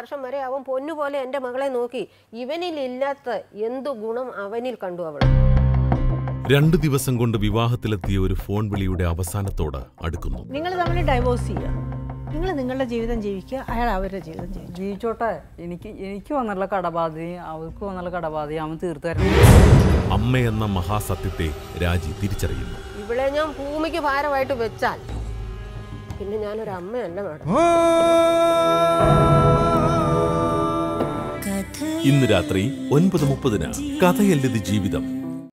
വർഷം വരെ അവൻ പൊന്നുപോലെ എൻ്റെ മകളെ നോക്കി ഇവനിൽ ഇല്ലാത്ത എന്തു ഗുണം അവനിൽ കണ്ടു അവൾ രണ്ടു ദിവസം കൊണ്ട് വിവാഹത്തിലെത്തിയ ഒരു ഫോൺ വിളിയുടെ അവസാനത്തോട് അടുക്കുന്നു നിങ്ങൾ തമ്മിൽ ഡൈവോഴ്സ് ചെയ്യുക നിങ്ങൾ നിങ്ങളുടെ ജീവിതം ജീവിക്കുക അയാൾ അവരുടെ ജീവിതം ജീവിക്കുക ജീവിച്ചോട്ടെ എനിക്ക് എനിക്ക് വന്നുള്ള കടബാധയും അവർക്ക് വന്നുള്ള കടബാധയും അവൻ തീർത്തു തരണം അമ്മ എന്ന മഹാസത്യത്തെ രാജി തിരിച്ചറിയുന്നു ഇവളെ ഞാൻ ഭൂമിക്ക് ഭാരമായിട്ട് വെച്ചാൽ പിന്നെ ഞാനൊരു അമ്മയല്ല മാഡം ഇന്ന് രാത്രി ഒൻപത് മുപ്പതിന് കഥയല്ലത് ജീവിതം